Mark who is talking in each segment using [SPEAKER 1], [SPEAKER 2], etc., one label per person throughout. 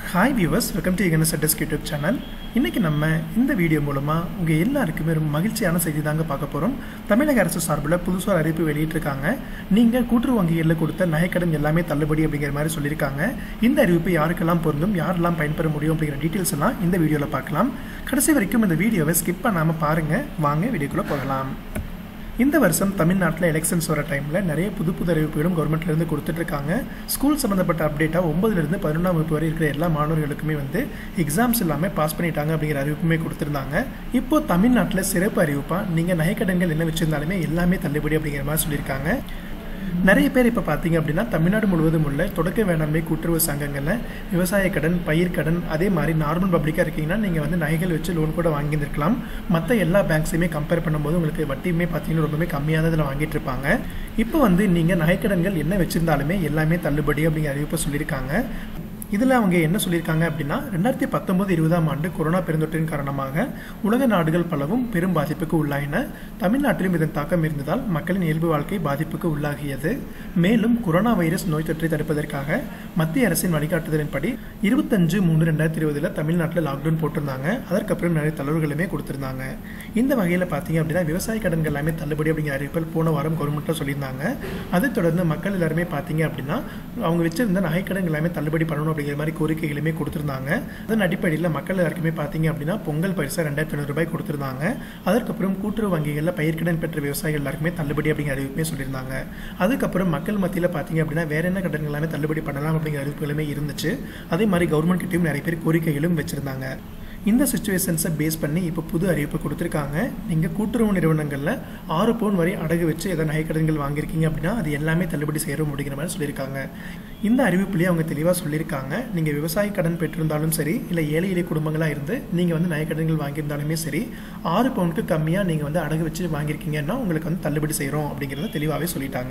[SPEAKER 1] hi viewers welcome to எகனஸ் address YouTube channel இன்றைக்கி நம்ம இந்த வீடியோ மூலமாக உங்கள் எல்லாருக்குமே ரொம்ப மகிழ்ச்சியான செய்தி தாங்க பார்க்க போகிறோம் தமிழக அரசு சார்பில் புதுசாக அறிவிப்பு வெளியிட்டிருக்காங்க நீங்கள் கூட்டுறவு வங்கிகளில் கொடுத்த நகைக்கடன் எல்லாமே தள்ளுபடி அப்படிங்கிற மாதிரி சொல்லியிருக்காங்க இந்த அறிவிப்பு யாருக்கெல்லாம் பொருந்தும் யாரெல்லாம் பயன்பெற முடியும் அப்படிங்கிற டீட்டெயில்ஸ் எல்லாம் இந்த வீடியோவில் பார்க்கலாம் கடைசி வரைக்கும் இந்த வீடியோவை ஸ்கிப் பண்ணாமல் பாருங்கள் வாங்க வீடியோக்குள்ளே போகலாம் இந்த வருஷம் தமிழ்நாட்டில் எலெக்ஷன்ஸ் வர டைமில் நிறைய புது புது அறிவிப்புகளும் கவர்மெண்ட்லேருந்து கொடுத்துட்ருக்காங்க ஸ்கூல் சம்மந்தப்பட்ட அப்டேட்டாக ஒன்பதுலேருந்து பதினொன்றாம் வகுப்பு வரை இருக்கிற எல்லா மாணவர்களுக்குமே வந்து எக்ஸாம்ஸ் எல்லாமே பாஸ் பண்ணிட்டாங்க அப்படிங்கிற அறிவிப்புமே கொடுத்துருந்தாங்க இப்போ தமிழ்நாட்டில் சிறப்பு அறிவிப்பாக நீங்கள் நகைக்கடன்கள் என்ன வச்சுருந்தாலுமே எல்லாமே தள்ளுபடி அப்படிங்கிற மாதிரி சொல்லியிருக்காங்க நிறைய பேர் இப்போ பார்த்தீங்க அப்படின்னா தமிழ்நாடு முழுவதும் உள்ள தொடக்க வேளாண்மை கூட்டுறவு சங்கங்களில் விவசாய கடன் பயிர்க்கடன் அதே மாதிரி நார்மல் பப்ளிக்காக இருக்கீங்கன்னா நீங்கள் வந்து நகைகள் வச்சு லோன் கூட வாங்கியிருக்கலாம் மற்ற எல்லா பேங்க்ஸையுமே கம்பேர் பண்ணும்போது உங்களுக்கு வட்டியுமே பார்த்தீங்கன்னா ரொம்பவே கம்மியாக இதில் வாங்கிட்டு இருப்பாங்க இப்போ வந்து நீங்கள் நகைக்கடன்கள் என்ன வச்சிருந்தாலுமே எல்லாமே தள்ளுபடி அப்படிங்கிற அறிவிப்பை சொல்லியிருக்காங்க இதில் அவங்க என்ன சொல்லியிருக்காங்க அப்படின்னா ரெண்டாயிரத்தி பத்தொன்பது இருபதாம் ஆண்டு கொரோனா பெருந்தொற்றின் காரணமாக உலக நாடுகள் பலவும் பெரும் பாதிப்புக்கு உள்ளாயின தமிழ்நாட்டிலும் இதன் தாக்கம் இருந்ததால் மக்களின் இயல்பு வாழ்க்கை பாதிப்புக்கு உள்ளாகியது மேலும் கொரோனா வைரஸ் நோய் தொற்றை தடுப்பதற்காக மத்திய அரசின் வழிகாட்டுதலின்படி இருபத்தஞ்சு மூணு ரெண்டாயிரத்தி இருபதுல தமிழ்நாட்டில் லாக்டவுன் போட்டிருந்தாங்க அதற்கப்புறம் நிறைய தளர்வுகளுமே கொடுத்திருந்தாங்க இந்த வகையில் பார்த்தீங்க அப்படின்னா விவசாய கடன்கள் எல்லாமே தள்ளுபடி அப்படிங்கிற அறிவிப்பில் போன வாரம் கவர்மெண்ட்டில் சொல்லியிருந்தாங்க அதைத் தொடர்ந்து மக்கள் எல்லாருமே பார்த்தீங்க அப்படின்னா அவங்க வச்சிருந்த நகைக்கடன் எல்லாமே தள்ளுபடி பண்ணணும் அப்படிங்கிற மாதிரி கோரிக்கைகளுமே கொடுத்துருந்தாங்க அதன் அடிப்படையில் மக்கள் எல்லாருக்குமே பார்த்தீங்க அப்படின்னா பொங்கல் பரிசா ரெண்டாயிரத்தி ஐநூறு ரூபாய் கொடுத்துருந்தாங்க அதற்கப்புறம் கூட்டுறவு வங்கிகளில் பயிர்க்கடன் பெற்ற விவசாயிகள் எல்லாருக்குமே தள்ளுபடி அப்படிங்கிற அறிவிப்புமே சொல்லியிருந்தாங்க அதுக்கப்புறம் மக்கள் மத்தியில் பார்த்தீங்க அப்படின்னா வேற என்ன கடன்கள் எல்லாமே தள்ளுபடி பண்ணலாம் அப்படிங்கிற அறிவிப்புகளுமே இருந்துச்சு அதே மாதிரி கவர்மெண்ட் கிட்டையும் நிறைய பேர் கோரிக்கைகளும் வச்சிருந்தாங்க இந்த சுச்சுவேஷன்ஸை பேஸ் பண்ணி இப்போ புது அறிவிப்பு கொடுத்துருக்காங்க நீங்கள் கூட்டுறவு நிறுவனங்களில் ஆறு பவுன் வரை அடகு வச்சு எதாவது நகைக்கடன்கள் வாங்கியிருக்கீங்க அப்படின்னா அது எல்லாமே தள்ளுபடி செய்கிறோம் அப்படிங்கிற மாதிரி சொல்லியிருக்காங்க இந்த அறிவிப்புலேயே அவங்க தெளிவாக சொல்லியிருக்காங்க நீங்கள் விவசாய கடன் பெற்றிருந்தாலும் சரி இல்லை ஏழை எளிய குடும்பங்களாக இருந்து நீங்கள் வந்து நகைக்கடன்கள் வாங்கியிருந்தாலுமே சரி ஆறு பவுனுக்கு கம்மியாக நீங்கள் வந்து அடகு வச்சு வாங்கியிருக்கீங்கன்னா உங்களுக்கு வந்து தள்ளுபடி செய்கிறோம் அப்படிங்கிறத தெளிவாகவே சொல்லிட்டாங்க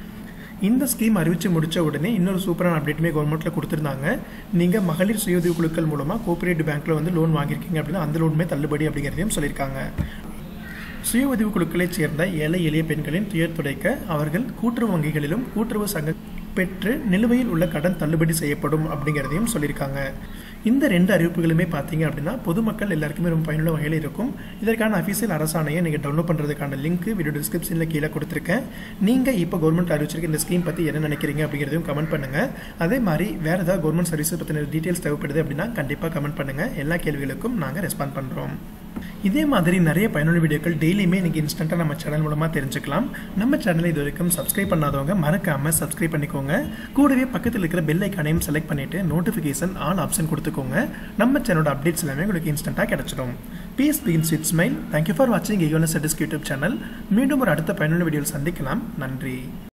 [SPEAKER 1] இந்த ஸ்கீம் அறிவித்து முடித்த உடனே இன்னொரு சூப்பரான அப்டேட்டுமே கவர்மெண்ட்டில் கொடுத்துருந்தாங்க நீங்கள் மகளிர் சுயஉதவி குழுக்கள் மூலமாக கோஆபரேட்டிவ் பேங்க்கில் வந்து லோன் வாங்கியிருக்கீங்க அப்படின்னா அந்த லோனுமே தள்ளுபடி அப்படிங்கிறதையும் சொல்லியிருக்காங்க சுய உதவி குழுக்களைச் சேர்ந்த ஏழை எளிய பெண்களின் துயர் துடைக்க அவர்கள் கூட்டுறவு வங்கிகளிலும் கூட்டுறவு சங்க பெற்று நிலுவையில் உள்ள கடன் தள்ளுபடி செய்யப்படும் அப்படிங்கிறதையும் சொல்லியிருக்காங்க இந்த ரெண்டு அறிவிப்புகளுமே பார்த்தீங்க அப்படின்னா பொதுமக்கள் எல்லாருக்குமே ரொம்ப பயனுள்ள வகையில் இருக்கும் இதற்கான அஃபீஷியல் அரசாணையை நீங்கள் டவுன்லோட் பண்ணுறதுக்கான லிங்க் வீடியோ டிஸ்கிரிப்ஷனில் கீழே கொடுத்துருக்கேன் நீங்கள் இப்போ கவர்மெண்ட் அறிவிச்சிருக்க இந்த ஸ்கீம் பற்றி என்ன நினைக்கிறீங்க அப்படிங்கிறதையும் கமெண்ட் பண்ணுங்கள் அதே மாதிரி வேறு ஏதாவது கவர்மெண்ட் சர்வீஸ் பற்றின டீட்டெயில்ஸ் தேவைப்படுது அப்படின்னா கண்டிப்பாக கமெண்ட் பண்ணுங்கள் எல்லா கேள்விகளுக்கும் நாங்கள் ரெஸ்பாண்ட் பண்ணுறோம் இதே மாதிரி நிறைய பயனுள்ள வீடியோக்கள் டெய்லியுமே நீங்கள் இன்ஸ்டண்ட்டாக நம்ம சேனல் மூலமாக தெரிஞ்சுக்கலாம் நம்ம சேனலை இது வரைக்கும் சப்ஸ்கிரைப் பண்ணாதவங்க மறக்காமல் சப்ஸ்கிரைப் பண்ணிக்கோங்க கூடவே பக்கத்தில் இருக்கிற பெல் ஐக்கானையும் செலக்ட் பண்ணிவிட்டு நோட்டிஃபிகேஷன் ஆல் ஆப்ஷன் கொடுத்துக்கோங்க நம்ம சேனலோட அப்டேட்ஸ் எல்லாமே உங்களுக்கு இன்ஸ்டண்ட்டாக கிடச்சிடும் peace begin sweet smile thank you for வாட்சிங் ஈகோனஸ் யூடியூப் சேனல் மீண்டும் ஒரு அடுத்த பயனுள்ள வீடியோவில் சந்திக்கலாம் நன்றி